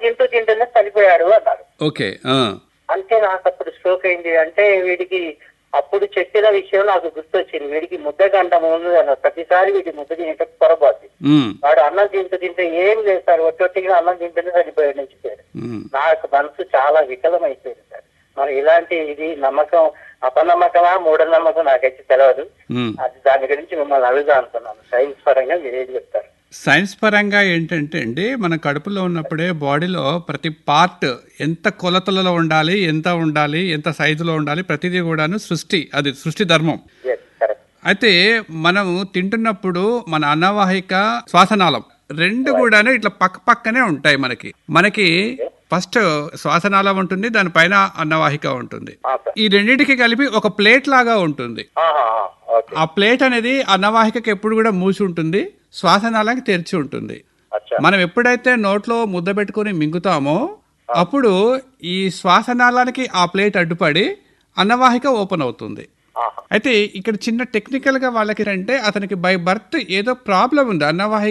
తింటూ తింటూనే చనిపోయాడు అన్నారు ఓకే ఆ, అంటే నాకు అప్పుడు స్ట్రోక్ అయింది అంటే వీడికి అప్పుడు చెప్పిన విషయం నాకు గుర్తొచ్చింది వీడికి ముద్ద గంట ముందు అన్నారు ప్రతిసారి వీడి ముద్ద తింటే పొరపాటు ఉమ్, వాడు అన్నం తింటూ తింటే ఏం లేదు సార్ ఒట్టొట్టిగా అన్నం తింటూనే చనిపోయాడు నుంచి చెప్పారు ఉమ్. నాకు మనసు చాలా వికలం అయిపోయింది సార్ మరి ఇలాంటి ఇది నమ్మకం అపనమ్మకమా మూఢనమ్మకం నాకైతే తెలియదు ఉమ్. అది దాని గురించి మిమ్మల్ని అడుగుదా అనుకున్నాను సైన్స్ పరంగా మీరేం చెప్తారు సైన్స్ పరంగా ఏంటంటే అండి మన కడుపులో ఉన్నప్పుడే బాడీలో ప్రతి పార్ట్ ఎంత కొలతలలో ఉండాలి ఎంత ఉండాలి ఎంత సైజులో ఉండాలి ప్రతిదీ కూడాను సృష్టి అది సృష్టి ధర్మం ఎస్ కరెక్ట్ అయితే మనము తింటున్నప్పుడు మన అన్నవాహిక శ్వాసనాళం రెండు కూడాను ఇట్లా పక్క పక్కనే ఉంటాయి మనకి మనకి ఫస్ట్ శ్వాసనాళం ఉంటుంది దానిపైన అన్నవాహిక ఉంటుంది సార్ ఈ రెండింటికి కలిపి ఒక ప్లేట్ లాగా ఉంటుంది ఆహా, ఆ, ఓకే ఆ ప్లేట్ అనేది అన్నవాహికకి ఎప్పుడు కూడా మూసి ఉంటుంది శ్వాసనాళానికి తెరిచి ఉంటుంది అచ్చా మనం ఎప్పుడైతే నోట్లో ముద్ద పెట్టుకొని మింగుతామో అప్పుడు ఈ శ్వాసనాళానికి ఆ ప్లేట్ అడ్డుపడి అన్నవాహిక ఓపెన్ అవుతుంది ఆహా అయితే ఇక్కడ చిన్న టెక్నికల్ గా వాళ్ళకి అంటే అతనికి బై బర్త్ ఏదో ప్రాబ్లం ఉంది అన్నవాహిక